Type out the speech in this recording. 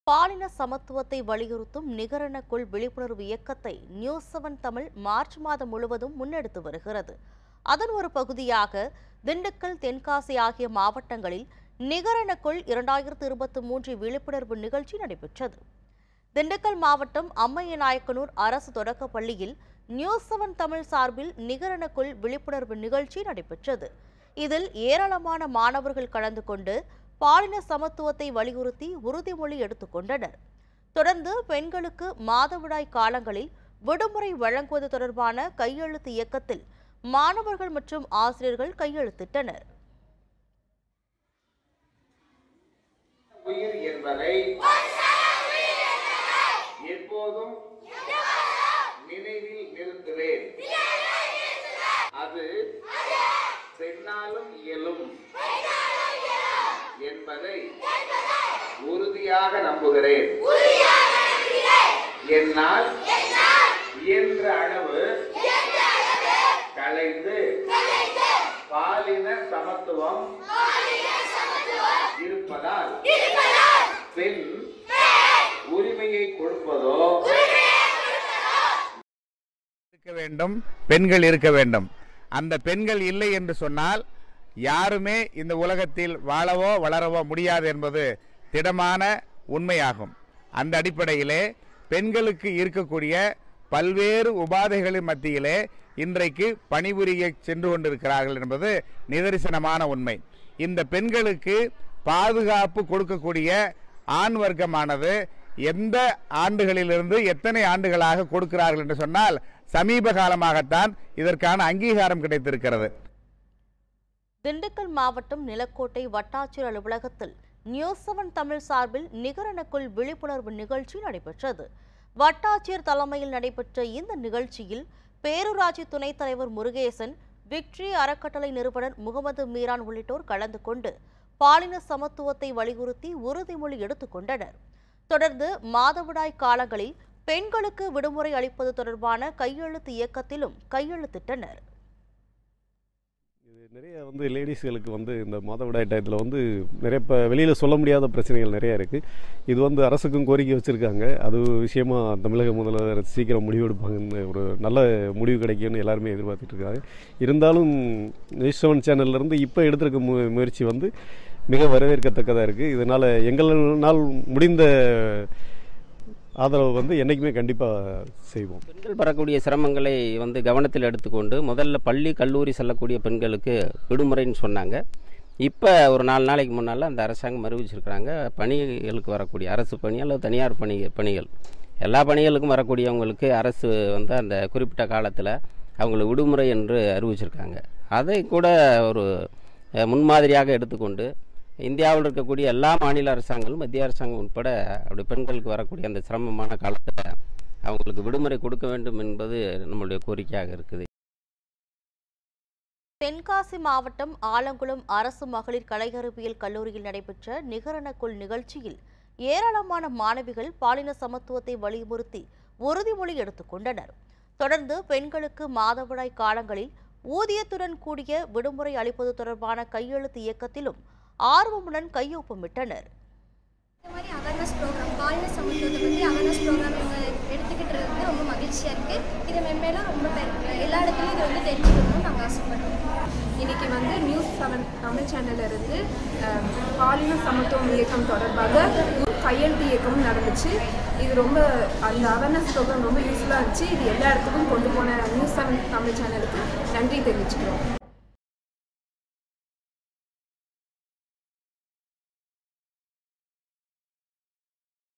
பாலின சமத்துவத்தை வலியுறுத்தும் நிகரெனக்குள் விழிப்புணர்வு இயக்கத்தை நியூஸ் செவன் தமிழ் மார்ச் மாதம் முழுவதும் முன்னெடுத்து வருகிறது அதன் ஒரு பகுதியாக திண்டுக்கல் தென்காசி ஆகிய மாவட்டங்களில் நிகரெனக்குள் இரண்டாயிரத்து இருபத்தி மூன்று விழிப்புணர்வு நிகழ்ச்சி நடைபெற்றது திண்டுக்கல் மாவட்டம் அம்மையநாயக்கனூர் அரசு தொடக்கப் பள்ளியில் நியூஸ் செவன் தமிழ் சார்பில் நிகரெனக்குள் விழிப்புணர்வு நிகழ்ச்சி நடைபெற்றது இதில் ஏராளமான மாணவர்கள் கலந்து கொண்டு பாலின சமத்துவத்தை வலியுறுத்தி உறுதிமொழி எடுத்துக்கொண்டனர் தொடர்ந்து பெண்களுக்கு மாதவிடாய் காலங்களில் விடுமுறை வழங்குவது தொடர்பான கையெழுத்து இயக்கத்தில் மாணவர்கள் மற்றும் ஆசிரியர்கள் கையெழுத்திட்டனர் உயிர் என்பதை எப்போதும் நினைவில் நிறுத்துவேன் அது பெண்ணாலும் இயலும் என்பதை உறுதியாக நம்புகிறேன் என்னால் இயன்ற அளவு கலைந்து பாலின சமத்துவம் இருப்பதால் பெண் உரிமையை கொடுப்பதோ இருக்க வேண்டும் பெண்கள் இருக்க வேண்டும் அந்த பெண்கள் இல்லை என்று சொன்னால் யாருமே இந்த உலகத்தில் வாழவோ வளரவோ முடியாது என்பது திடமான உண்மையாகும் அந்த அடிப்படையிலே பெண்களுக்கு இருக்கக்கூடிய பல்வேறு உபாதைகளின் மத்தியிலே இன்றைக்கு பணிபுரிய சென்று கொண்டிருக்கிறார்கள் என்பது நிதர்சனமான உண்மை இந்த பெண்களுக்கு பாதுகாப்பு கொடுக்கக்கூடிய ஆண் வர்க்கமானது எந்த ஆண்டுகளிலிருந்து எத்தனை ஆண்டுகளாக கொடுக்கிறார்கள் என்று சொன்னால் சமீப காலமாகத்தான் இதற்கான அங்கீகாரம் கிடைத்திருக்கிறது திண்டுக்கல் மாவட்டம் நிலக்கோட்டை வட்டாட்சியர் அலுவலகத்தில் நியூஸ் செவன் தமிழ் சார்பில் நிகரெனக்குள் விழிப்புணர்வு நிகழ்ச்சி நடைபெற்றது வட்டாட்சியர் தலைமையில் நடைபெற்ற இந்த நிகழ்ச்சியில் பேரூராட்சி துணைத் தலைவர் முருகேசன் விக்டரி அறக்கட்டளை நிறுவனர் முகமது மீரான் உள்ளிட்டோர் கலந்து கொண்டு பாலின சமத்துவத்தை வலியுறுத்தி உறுதிமொழி எடுத்துக்கொண்டனர் தொடர்ந்து மாதவிடாய் காலங்களில் பெண்களுக்கு விடுமுறை அளிப்பது தொடர்பான கையெழுத்து இயக்கத்திலும் கையெழுத்திட்டனர் இது நிறைய வந்து லேடிஸ்களுக்கு வந்து இந்த மாதவிடாய் டயத்தில் வந்து நிறைய இப்போ வெளியில் சொல்ல முடியாத பிரச்சனைகள் நிறைய இருக்குது இது வந்து அரசுக்கும் கோரிக்கை வச்சுருக்காங்க அது விஷயமா தமிழக முதல்வர் சீக்கிரம் முடிவு எடுப்பாங்கன்னு ஒரு நல்ல முடிவு கிடைக்கும்னு எல்லாருமே எதிர்பார்த்துட்டு இருக்காங்க இருந்தாலும் நியூஸ் செவன் சேனல்லேருந்து இப்போ எடுத்திருக்க மு முயற்சி வந்து மிக வரவேற்கத்தக்கதாக இருக்குது இதனால் எங்களால் முடிந்த ஆதரவு வந்து என்றைக்குமே கண்டிப்பாக செய்வோம் பெண்கள் படக்கூடிய சிரமங்களை வந்து கவனத்தில் எடுத்துக்கொண்டு முதல்ல பள்ளி கல்லூரி செல்லக்கூடிய பெண்களுக்கு விடுமுறைன்னு சொன்னாங்க இப்போ ஒரு நாலு நாளைக்கு முன்னால் அந்த அரசாங்கம் அறிவிச்சிருக்கிறாங்க பணிகளுக்கு வரக்கூடிய அரசு பணி அல்லது தனியார் பணி பணிகள் எல்லா பணிகளுக்கும் வரக்கூடியவங்களுக்கு அரசு வந்து அந்த குறிப்பிட்ட காலத்தில் அவங்களுக்கு விடுமுறை என்று அறிவிச்சிருக்காங்க அதை கூட ஒரு அஹ், முன்மாதிரியாக எடுத்துக்கொண்டு இந்தியாவில் இருக்கக்கூடிய எல்லா மாநில அரசாங்கங்களும் மத்திய அரசாங்கம் உட்பட அப்படி பெண்களுக்கு வரக்கூடிய அந்த சிரமமான காலத்தில் அவங்களுக்கு விடுமுறை கொடுக்க வேண்டும் என்பது நம்மளுடைய கோரிக்கையாக இருக்குது தென்காசி மாவட்டம் ஆலங்குளம் அரசு மகளிர் கலையறிவியல் கல்லூரியில் நடைபெற்ற நிகரெனக்குள் நிகழ்ச்சியில் ஏராளமான மாணவிகள் பாலின சமத்துவத்தை வலியுறுத்தி உறுதிமொழி எடுத்துக்கொண்டனர் தொடர்ந்து பெண்களுக்கு மாதவிடாய் காலங்களில் ஊதியத்துடன் கூடிய விடுமுறை அளிப்பது தொடர்பான கையெழுத்து இயக்கத்திலும் ஆர்வமுடன் கையொப்பமிட்டனர் இந்த மாதிரி அவேர்னஸ் ப்ரோக்ராம் பாலின சமத்துவத்தை பற்றி அவேர்னஸ் ப்ரோக்ராம் இவங்க எடுத்துக்கிட்டு இருந்து ரொம்ப மகிழ்ச்சியாக இருக்குது இது மென்மேலும் ரொம்ப பெ- எல்லா இடத்துலையும் இது வந்து தெரிஞ்சுக்கணும்னு நாங்கள் ஆசைப்படுறோம் இன்னைக்கு வந்து நியூஸ் செவன் தமிழ் சேனல்ல இருந்து அஹ், பாலின சமத்துவம் இயக்கம் தொடர்பாக ஒரு கையெழுத்து இயக்கமும் நடந்துச்சு இது ரொம்ப அந்த அவேர்னஸ் ப்ரோக்ராம் ரொம்ப யூஸ்ஃபுல்லாக இருந்துச்சு இது எல்லா இடத்துக்கும் கொண்டு போன நியூஸ் செவன் தமிழ் சேனலுக்கு நன்றி தெரிவிச்சுக்கிறோம்